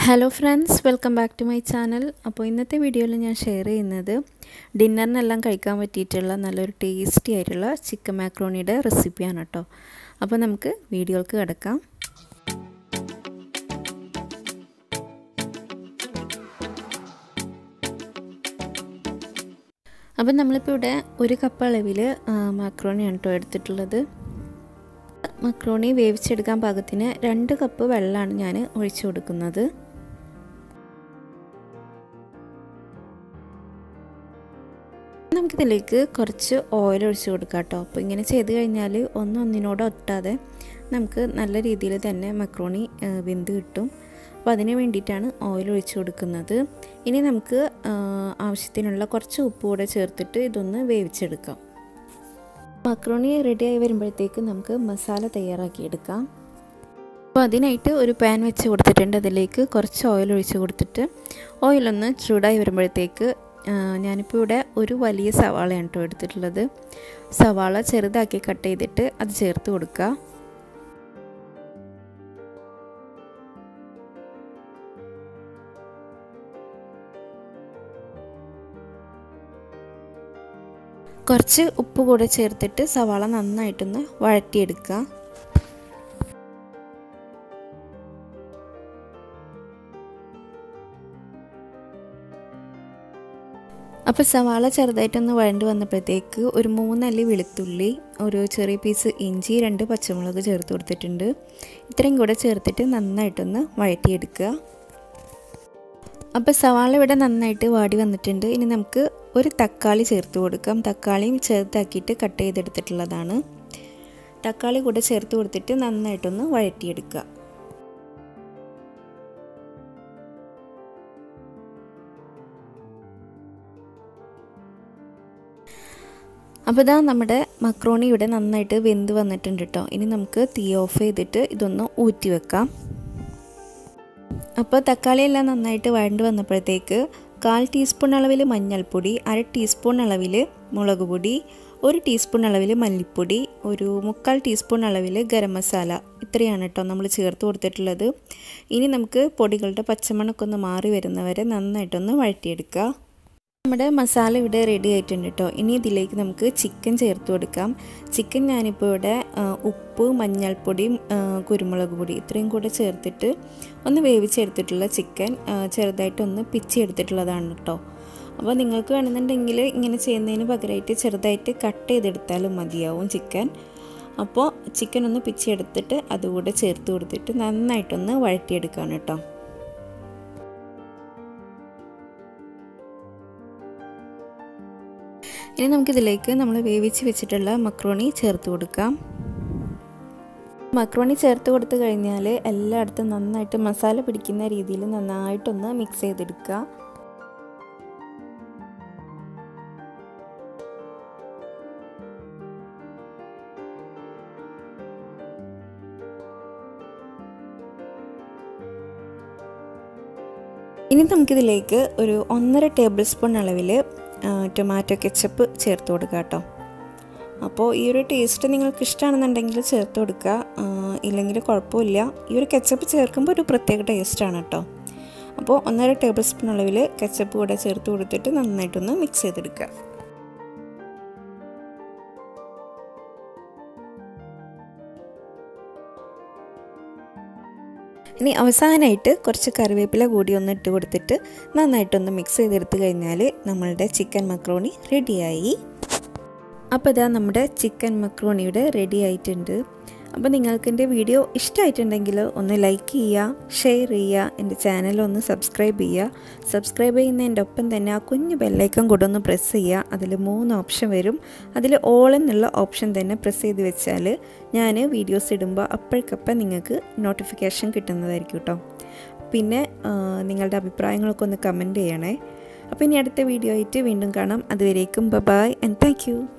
hello friends welcome back to my channel അപ്പോൾ ഇന്നത്തെ വീഡിയോയിൽ ഞാൻ ഷെയർ ചെയ്യുന്നത് ഡിന്നറിനെല്ലാം കഴിക്കാൻ പറ്റിയിട്ടുള്ള നല്ലൊരു ടേസ്റ്റി ആയിട്ടുള്ള ചിക്കൻ മാക്രോണിയുടെ റെസിപ്പിയാണ് കേട്ടോ അപ്പോൾ നമുക്ക് വീഡിയോക്ക് കിടക്കാം അപ്പം നമ്മളിപ്പോൾ ഇവിടെ ഒരു കപ്പ് അളവിൽ മാക്രോണിയാണ് കേട്ടോ എടുത്തിട്ടുള്ളത് മക്രോണി വേവിച്ചെടുക്കാൻ പാകത്തിന് രണ്ട് കപ്പ് വെള്ളമാണ് ഞാൻ ഒഴിച്ചു കൊടുക്കുന്നത് നമുക്കിതിലേക്ക് കുറച്ച് ഓയിൽ ഒഴിച്ച് കൊടുക്കാം കേട്ടോ അപ്പോൾ ഇങ്ങനെ ചെയ്ത് കഴിഞ്ഞാൽ ഒന്നും ഒന്നിനോട് ഒട്ടാതെ നമുക്ക് നല്ല രീതിയിൽ തന്നെ മക്രോണി വെന്ത് കിട്ടും അപ്പോൾ അതിന് വേണ്ടിയിട്ടാണ് ഓയിൽ ഒഴിച്ച് കൊടുക്കുന്നത് ഇനി നമുക്ക് ആവശ്യത്തിനുള്ള കുറച്ച് ഉപ്പ് കൂടെ ചേർത്തിട്ട് ഇതൊന്ന് വേവിച്ചെടുക്കാം മക്രോണി റെഡിയായി വരുമ്പോഴത്തേക്ക് നമുക്ക് മസാല തയ്യാറാക്കിയെടുക്കാം അപ്പോൾ അതിനായിട്ട് ഒരു പാൻ വെച്ച് കൊടുത്തിട്ടുണ്ട് അതിലേക്ക് കുറച്ച് ഓയിൽ ഒഴിച്ച് കൊടുത്തിട്ട് ഓയിലൊന്ന് ചൂടായി വരുമ്പോഴത്തേക്ക് ഞാനിപ്പോൾ ഇവിടെ ഒരു വലിയ സവാളയാണ് കേട്ടോ എടുത്തിട്ടുള്ളത് സവാള ചെറുതാക്കി കട്ട് ചെയ്തിട്ട് അത് ചേർത്ത് കൊടുക്കുക കുറച്ച് ഉപ്പ് കൂടെ ചേർത്തിട്ട് സവാള നന്നായിട്ടൊന്ന് വഴറ്റിയെടുക്കുക അപ്പോൾ സവാള ചെറുതായിട്ടൊന്ന് വഴണ്ട് വന്നപ്പോഴത്തേക്ക് ഒരു മൂന്നല്ലി വെളുത്തുള്ളി ഒരു ചെറിയ പീസ് ഇഞ്ചി രണ്ട് പച്ചമുളക് ചേർത്ത് കൊടുത്തിട്ടുണ്ട് ഇത്രയും കൂടെ ചേർത്തിട്ട് നന്നായിട്ടൊന്ന് വഴറ്റിയെടുക്കുക അപ്പോൾ സവാള ഇവിടെ നന്നായിട്ട് വാടി വന്നിട്ടുണ്ട് ഇനി നമുക്ക് ഒരു തക്കാളി ചേർത്ത് കൊടുക്കാം തക്കാളിയും ചേർത്താക്കിയിട്ട് കട്ട് ചെയ്തെടുത്തിട്ടുള്ളതാണ് തക്കാളി കൂടെ ചേർത്ത് കൊടുത്തിട്ട് നന്നായിട്ടൊന്ന് വഴറ്റിയെടുക്കുക അപ്പോൾ ഇതാ നമ്മുടെ മക്രോണി ഇവിടെ നന്നായിട്ട് വെന്ത് വന്നിട്ടുണ്ട് കേട്ടോ ഇനി നമുക്ക് തീ ഓഫ് ചെയ്തിട്ട് ഇതൊന്ന് ഊറ്റി വെക്കാം അപ്പോൾ തക്കാളി എല്ലാം നന്നായിട്ട് വഴണ്ട് വന്നപ്പോഴത്തേക്ക് കാൽ ടീസ്പൂൺ അളവിൽ മഞ്ഞൾപ്പൊടി അര ടീസ്പൂൺ അളവിൽ മുളക് പൊടി ഒരു ടീസ്പൂൺ അളവിൽ മല്ലിപ്പൊടി ഒരു മുക്കാൽ ടീസ്പൂൺ അളവിൽ ഗരം മസാല ഇത്രയാണ് കേട്ടോ നമ്മൾ ചേർത്ത് കൊടുത്തിട്ടുള്ളത് ഇനി നമുക്ക് പൊടികളുടെ പച്ചമണമൊക്കെ ഒന്ന് മാറി വരുന്നവരെ നന്നായിട്ടൊന്ന് വഴറ്റിയെടുക്കുക നമ്മുടെ മസാല ഇവിടെ റെഡി ആയിട്ടുണ്ട് കേട്ടോ ഇനി ഇതിലേക്ക് നമുക്ക് ചിക്കൻ ചേർത്ത് കൊടുക്കാം ചിക്കൻ ഞാനിപ്പോൾ ഇവിടെ ഉപ്പ് മഞ്ഞൾപ്പൊടിയും കുരുമുളക് പൊടി ഇത്രയും കൂടെ ചേർത്തിട്ട് ഒന്ന് വേവിച്ചെടുത്തിട്ടുള്ള ചിക്കൻ ചെറുതായിട്ടൊന്ന് പിച്ചി എടുത്തിട്ടുള്ളതാണ് കേട്ടോ അപ്പോൾ നിങ്ങൾക്ക് വേണമെന്നുണ്ടെങ്കിൽ ഇങ്ങനെ ചെയ്യുന്നതിന് പകരമായിട്ട് ചെറുതായിട്ട് കട്ട് ചെയ്തെടുത്താലും മതിയാവും ചിക്കൻ അപ്പോൾ ചിക്കൻ ഒന്ന് പിച്ചി എടുത്തിട്ട് അതുകൂടെ ചേർത്ത് കൊടുത്തിട്ട് നന്നായിട്ടൊന്ന് വഴറ്റിയെടുക്കുകയാണ് കേട്ടോ ഇനി നമുക്കിതിലേക്ക് നമ്മൾ വേവിച്ച് വെച്ചിട്ടുള്ള മക്രോണി ചേർത്ത് കൊടുക്കാം മക്രോണി ചേർത്ത് കൊടുത്തു കഴിഞ്ഞാൽ എല്ലായിടത്തും നന്നായിട്ട് മസാല പിടിക്കുന്ന രീതിയിൽ നന്നായിട്ടൊന്ന് മിക്സ് ചെയ്തെടുക്കുക ഇനി നമുക്കിതിലേക്ക് ഒരു ഒന്നര ടേബിൾ സ്പൂൺ അളവിൽ ടൊമാറ്റോ കെച്ചപ്പ് ചേർത്ത് കൊടുക്കുക കേട്ടോ അപ്പോൾ ഈ ഒരു ടേസ്റ്റ് നിങ്ങൾക്ക് ഇഷ്ടമാണെന്നുണ്ടെങ്കിൽ ചേർത്ത് കൊടുക്കുക ഇല്ലെങ്കിൽ കുഴപ്പമില്ല ഈ ഒരു കെച്ചപ്പ് ചേർക്കുമ്പോൾ ഒരു പ്രത്യേക ടേസ്റ്റാണ് കേട്ടോ അപ്പോൾ ഒന്നര ടേബിൾ സ്പൂൺ അളവിൽ കെച്ചപ്പ് കൂടെ ചേർത്ത് കൊടുത്തിട്ട് നന്നായിട്ടൊന്ന് മിക്സ് ചെയ്തെടുക്കുക ഇനി അവസാനമായിട്ട് കുറച്ച് കറിവേപ്പില കൂടി ഒന്ന് ഇട്ട് കൊടുത്തിട്ട് നന്നായിട്ടൊന്ന് മിക്സ് ചെയ്തെടുത്ത് കഴിഞ്ഞാൽ നമ്മളുടെ ചിക്കൻ മക്രോണി റെഡിയായി അപ്പോൾ ഇതാ നമ്മുടെ ചിക്കൻ മക്രോണിയുടെ റെഡി ആയിട്ടുണ്ട് അപ്പോൾ നിങ്ങൾക്ക് എൻ്റെ വീഡിയോ ഇഷ്ടമായിട്ടുണ്ടെങ്കിൽ ഒന്ന് ലൈക്ക് ചെയ്യുക ഷെയർ ചെയ്യുക എൻ്റെ ചാനൽ ഒന്ന് സബ്സ്ക്രൈബ് ചെയ്യുക സബ്സ്ക്രൈബ് ചെയ്യുന്നതിൻ്റെ ഒപ്പം തന്നെ ആ കുഞ്ഞു ബെല്ലൈക്കൺ കൂടെ ഒന്ന് പ്രസ് ചെയ്യുക അതിൽ മൂന്ന് ഓപ്ഷൻ വരും അതിൽ ഓൾ എന്നുള്ള ഓപ്ഷൻ തന്നെ പ്രസ് ചെയ്ത് വെച്ചാൽ ഞാൻ വീഡിയോസ് ഇടുമ്പോൾ അപ്പോഴേക്കപ്പം നിങ്ങൾക്ക് നോട്ടിഫിക്കേഷൻ കിട്ടുന്നതായിരിക്കും കേട്ടോ പിന്നെ നിങ്ങളുടെ അഭിപ്രായങ്ങളൊക്കെ ഒന്ന് കമൻറ്റ് ചെയ്യണേ അപ്പോൾ ഇനി അടുത്ത വീഡിയോ ആയിട്ട് വീണ്ടും കാണാം അതുവരേക്കും ബ ബായ് ആൻഡ് താങ്ക്